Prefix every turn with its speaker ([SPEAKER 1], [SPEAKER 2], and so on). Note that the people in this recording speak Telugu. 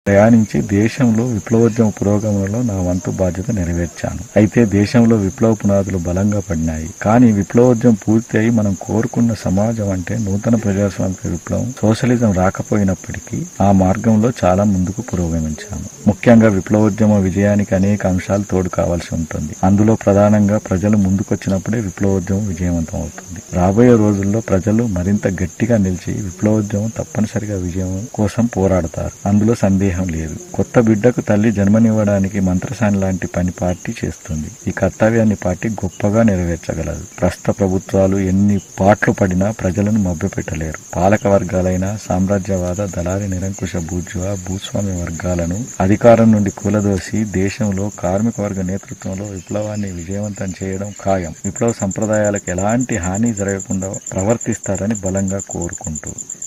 [SPEAKER 1] ప్రయాణించి దేశంలో విప్లవోద్యమ పురోగమనంలో నా వంతు బాధ్యత నెరవేర్చాను అయితే దేశంలో విప్లవ పునాదులు బలంగా పడినాయి కానీ విప్లవోద్యమం పూర్తి అయి మనం కోరుకున్న సమాజం అంటే నూతన ప్రజాస్వామిక విప్లవం సోషలిజం రాకపోయినప్పటికీ ఆ మార్గంలో చాలా ముందుకు పురోగమించాము ముఖ్యంగా విప్లవోద్యమ విజయానికి అనేక అంశాలు తోడు కావాల్సి ఉంటుంది అందులో ప్రధానంగా ప్రజలు ముందుకొచ్చినప్పుడే విప్లవోద్యమం విజయవంతం అవుతుంది రాబోయే రోజుల్లో ప్రజలు మరింత గట్టిగా నిలిచి విప్లవోద్యమం తప్పనిసరిగా విజయం కోసం పోరాడతారు అందులో సందేహం లేదు కొత్త బిడ్డకు తల్లి జన్మనివ్వడానికి మంత్రసాని లాంటి పని పార్టీ చేస్తుంది ఈ కర్తవ్యాన్ని పార్టీ గొప్పగా నెరవేర్చగలదు ప్రస్తుత ప్రభుత్వాలు ఎన్ని పాట్లు పడినా ప్రజలను మభ్యపెట్టలేరు పాలక వర్గాలైన సామ్రాజ్యవాద దళారి నిరంకుశ బూర్జువా భూస్వామ్య వర్గాలను అధికారం నుండి కూలదోసి దేశంలో కార్మిక వర్గ నేతృత్వంలో విప్లవాన్ని విజయవంతం చేయడం ఖాయం విప్లవ సంప్రదాయాలకు ఎలాంటి హాని జరగకుండా ప్రవర్తిస్తారని బలంగా కోరుకుంటూ